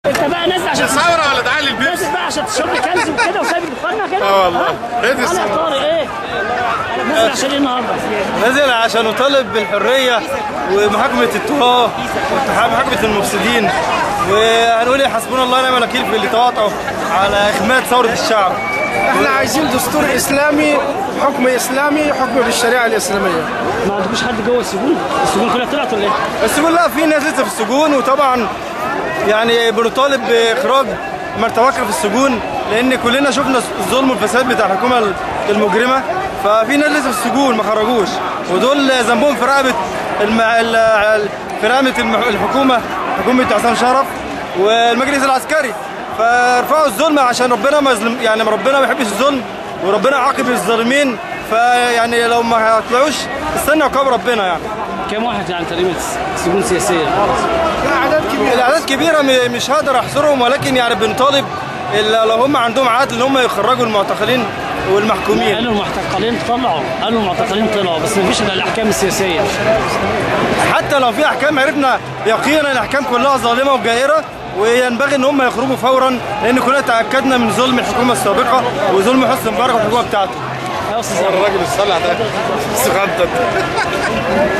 انت بقى نازل عشان ثوره ولا تعالي البيبسي نازل بقى عشان تشرب لي كنز وكده وسايب الدخان كده اه والله. ها؟ ايه دي انا الصورة؟ يا طارق ايه نازل عشان ايه النهارده نزل عشان نطالب بالحريه ومحاكمه الطغاه ومحاكمه المفسدين وهنقول إيه حسبنا الله ونعم الوكيل في اللي تواطؤوا على اخماد ثوره الشعب احنا عايزين دستور اسلامي حكم اسلامي حكم بالشريعه الاسلاميه ما عندكوش حد جوه السجون السجون كلها طلعت ولا ايه بس كلها في ناس لسه في السجون وطبعا يعني بنطالب باخراج من توقف في السجون لان كلنا شفنا الظلم والفساد بتاع الحكومه المجرمه ففي ناس لسه في السجون ما خرجوش ودول ذنبهم في رقبه الم... ال- في رقبه المح- الحكومه حكومه عصام شرف والمجلس العسكري فارفعوا الظلم عشان ربنا ما يظلم يعني ربنا ما يحبش الظلم وربنا عاقب الظالمين فيعني لو ما طلعوش استنى عقاب ربنا يعني كام واحد يعني تقريبا سجون سياسيه اعداد كبيره الاعداد كبيره م- مش هقدر احصرهم ولكن يعني بنطالب إلا لو هم عندهم عدل ان هم يخرجوا المعتقلين والمحكومين قالوا المعتقلين طلعوا قالوا المعتقلين طلعوا بس مفيش الا الاحكام السياسيه حتى لو في احكام عرفنا يقينا الاحكام كلها ظالمه وجائره وينبغي ان هم يخرجوا فورا لان كلنا تاكدنا من ظلم الحكومه السابقه وظلم حسني مبارك والحكومه بتاعته يا استاذ الراجل الصلع ده استغنطت